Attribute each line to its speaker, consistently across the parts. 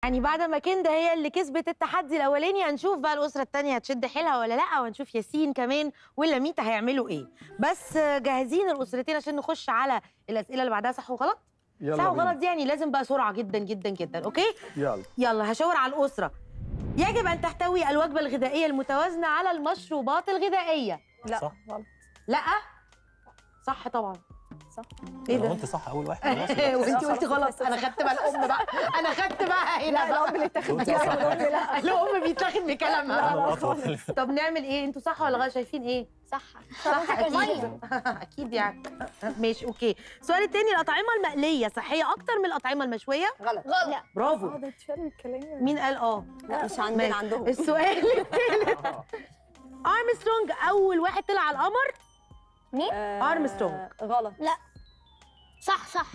Speaker 1: يعني بعد ما كندا هي اللي كسبت التحدي الاولاني هنشوف بقى الاسره الثانيه هتشد حيلها ولا لا وهنشوف ياسين كمان ولا ميتا هيعملوا ايه بس جاهزين الاسرتين عشان نخش على الاسئله اللي بعدها صح وغلط
Speaker 2: يلا
Speaker 1: صح
Speaker 2: بينا.
Speaker 1: وغلط دي يعني لازم بقى سرعه جدا جدا جدا اوكي
Speaker 2: يلا
Speaker 1: يلا هشاور على الاسره يجب ان تحتوي الوجبه الغذائيه المتوازنه على المشروبات الغذائيه
Speaker 3: لا
Speaker 4: صح.
Speaker 3: غلط
Speaker 1: لا صح طبعا
Speaker 3: صح
Speaker 1: ايه
Speaker 4: انا
Speaker 1: ده
Speaker 4: قلت صح اول واحد خلاص يبقى.
Speaker 1: وانت
Speaker 3: صح،
Speaker 1: قلتي
Speaker 3: صح،
Speaker 1: غلط
Speaker 3: صح،
Speaker 1: انا
Speaker 3: صح.
Speaker 1: خدت بقى الام بقى انا خدت بقى
Speaker 3: لا
Speaker 1: هنا بقى
Speaker 3: الام اللي اتاخد
Speaker 4: قلت
Speaker 3: بيها
Speaker 4: صح.
Speaker 3: الام لا
Speaker 1: الام بيتاخد بكلامها
Speaker 4: أنا أطول.
Speaker 1: طب نعمل ايه انتوا صح ولا غلط شايفين ايه
Speaker 5: صح
Speaker 1: صح اكيد
Speaker 5: مية.
Speaker 1: اكيد يعني ماشي اوكي السؤال التاني الاطعمه المقليه صحيه اكتر من الاطعمه المشويه
Speaker 3: غلط
Speaker 5: غلط
Speaker 1: برافو
Speaker 3: اه ده اتشال الكلام
Speaker 1: مين قال اه
Speaker 6: لا مش عندنا
Speaker 1: ماشي.
Speaker 6: عندهم
Speaker 1: السؤال الثالث ارمسترونج اول واحد طلع على القمر
Speaker 3: آه،
Speaker 1: أرمسترونج.
Speaker 3: غلط
Speaker 5: صح صح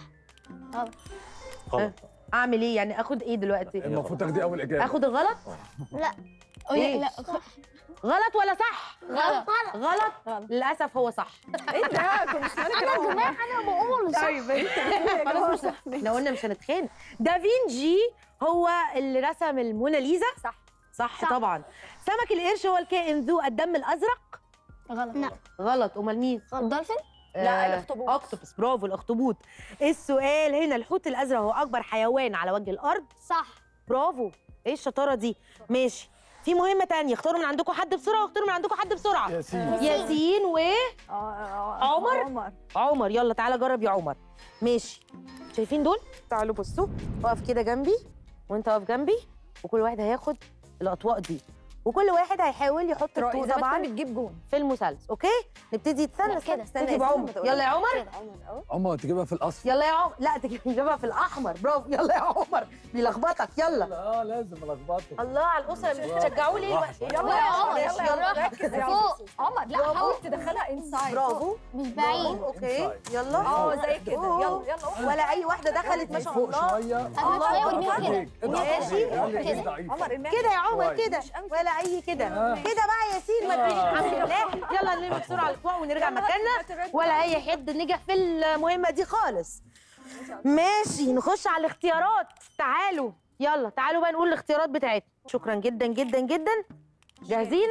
Speaker 4: غلط
Speaker 1: اعمل ايه يعني اخد ايه دلوقتي
Speaker 2: المفروض تاخدي اول اجابه
Speaker 1: اخد الغلط
Speaker 5: لا
Speaker 1: إيه؟
Speaker 5: لا صح
Speaker 1: غلط ولا صح
Speaker 5: غلط
Speaker 1: غلط
Speaker 3: غلط.
Speaker 1: للاسف هو صح
Speaker 3: ايه ده كنت سامعك
Speaker 5: انا يا جماعه انا بقول صح
Speaker 3: طيب انت
Speaker 1: خلاص مش احنا قلنا مش هنتخانق دافينجي هو اللي رسم الموناليزا
Speaker 3: صح
Speaker 1: صح,
Speaker 5: صح.
Speaker 1: طبعا سمك القرش هو الكائن ذو الدم الازرق
Speaker 5: غلط لا
Speaker 1: غلط امال مين
Speaker 5: الدولفين
Speaker 3: لا،
Speaker 1: آه،
Speaker 3: الأخطبوط.
Speaker 1: اكتوبس برافو الاخطبوط السؤال هنا الحوت الازرق هو اكبر حيوان على وجه الارض
Speaker 5: صح
Speaker 1: برافو ايه الشطاره دي ماشي في مهمه تانية اختاروا من عندكم حد بسرعه واختاروا من عندكم حد بسرعه
Speaker 2: ياسين
Speaker 1: ياسين و عمر؟
Speaker 3: عمر
Speaker 1: عمر يلا تعالى جرب يا عمر ماشي شايفين دول تعالوا بصوا اقف كده جنبي وانت اقف جنبي وكل واحد هياخد الاطواق دي وكل واحد هيحاول يحط الطوق
Speaker 3: طبعا
Speaker 1: طبعا
Speaker 3: بتجيب جون
Speaker 1: في المثلث اوكي نبتدي استنى
Speaker 5: لا،
Speaker 1: استنى
Speaker 5: كده.
Speaker 1: استنى
Speaker 6: استنى،
Speaker 1: بعمر
Speaker 6: استنى،
Speaker 1: يلا يا عمر
Speaker 5: كده.
Speaker 2: عمر تجيبها في الاصل
Speaker 1: يلا يا عمر لا تجيبها في الاحمر برافو يلا يا عمر بيلخبطك يلا
Speaker 2: اه لازم الخبطه
Speaker 1: الله على الاسره مش بتشجعوا ليه بقى؟
Speaker 3: يلا يا عمر
Speaker 1: ماشي،
Speaker 3: يلا يلا ركز يا عمر
Speaker 5: فوق
Speaker 3: عمر لا
Speaker 1: برافو.
Speaker 3: حاول تدخلها انسايد
Speaker 1: برافو
Speaker 5: مش بعيد
Speaker 1: اوكي يلا
Speaker 3: اه زي كده
Speaker 1: أوه.
Speaker 3: يلا يلا
Speaker 1: ولا اي واحده دخلت ما شاء
Speaker 2: فوق
Speaker 1: الله
Speaker 2: شويه
Speaker 5: أنا شوية وارميها كده.
Speaker 1: ماشي.
Speaker 3: عمر ارميها
Speaker 1: كده يا عمر
Speaker 2: كويس.
Speaker 1: كده
Speaker 3: مش قوي
Speaker 1: ولا اي كده كده بقى يا ياسين ما تقوليش الحمد لله يلا نلم بسرعه الاطواق ونرجع مكاننا ولا اي حد نجح في المهمه دي خالص ماشي نخش على الاختيارات تعالوا يلا تعالوا بقى نقول الاختيارات بتاعتنا شكرا جدا جدا جدا جاهزين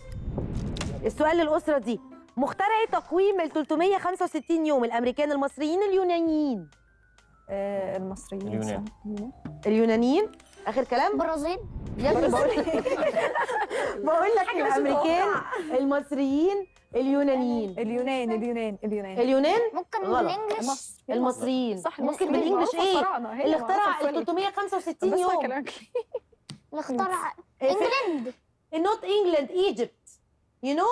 Speaker 1: السؤال للاسره دي مخترعي تقويم ال 365 يوم الامريكان المصريين اليونانيين
Speaker 3: آه، المصريين
Speaker 4: اليونان.
Speaker 3: صح.
Speaker 1: اليونانيين اخر كلام
Speaker 5: برازيل
Speaker 1: يا ابني بقول بقول لك الامريكان المصريين اليونانيين
Speaker 3: اليونان اليونان اليونان
Speaker 1: اليونان
Speaker 5: ممكن
Speaker 1: غلط.
Speaker 5: بالانجلش
Speaker 3: مصر
Speaker 1: المصريين
Speaker 3: صح
Speaker 1: ممكن
Speaker 3: المصريين.
Speaker 1: بالانجلش
Speaker 3: معروفة
Speaker 1: ايه
Speaker 3: الفراعنة، هي
Speaker 1: اللي
Speaker 3: معروفة
Speaker 1: اخترع ال
Speaker 3: الفل.
Speaker 1: 365
Speaker 3: بس
Speaker 1: يوم
Speaker 3: كلامك
Speaker 5: اللي اخترع انجلند
Speaker 1: نوت انجلاند ايجيبت يو نو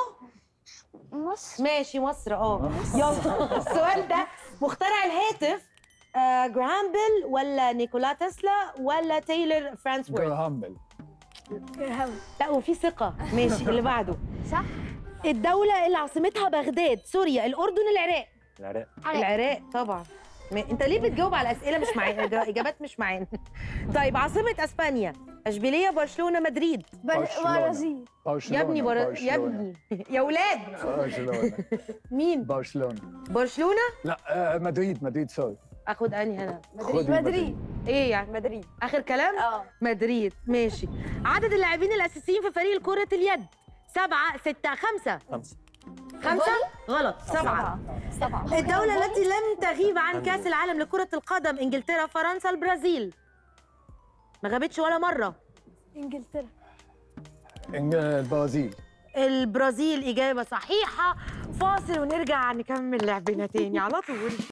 Speaker 5: مصر
Speaker 1: ماشي مصر اه يلا السؤال ده مخترع الهاتف آه جراهام بيل ولا نيكولا تسلا ولا تايلر فرانسورث
Speaker 2: جراهام بيل
Speaker 1: لا وفي ثقة ماشي اللي بعده
Speaker 5: صح
Speaker 1: الدولة اللي عاصمتها بغداد سوريا الأردن العراق
Speaker 4: العراق
Speaker 1: العراق طبعا م... انت ليه بتجاوب على اسئله مش معانا إجا- اجابات مش معانا طيب عاصمه اسبانيا اشبيليه برشلونه مدريد
Speaker 2: برشلونة.
Speaker 5: برازيل
Speaker 2: برشلونة
Speaker 1: يا ابني بر... يا
Speaker 2: برشلونة.
Speaker 1: ابني يا ولاد
Speaker 2: برشلونة
Speaker 1: مين
Speaker 2: برشلونة
Speaker 1: برشلونه
Speaker 2: لا آه، مدريد مدريد سوري
Speaker 1: اخد انهي هنا
Speaker 2: خدي
Speaker 3: مدريد
Speaker 1: ايه يعني
Speaker 3: مدريد
Speaker 1: اخر كلام
Speaker 3: اه
Speaker 1: مدريد ماشي عدد اللاعبين الاساسيين في فريق كره اليد سبعة ستة خمسة
Speaker 4: خمسة
Speaker 1: خمسة غلط سبعة
Speaker 3: سبعة
Speaker 1: الدولة التي لم تغيب عن كأس العالم لكرة القدم انجلترا فرنسا البرازيل ما غابتش ولا مرة
Speaker 3: انجلترا
Speaker 2: إنج- البرازيل
Speaker 1: البرازيل إجابة صحيحة فاصل ونرجع نكمل لعبنا تاني على طول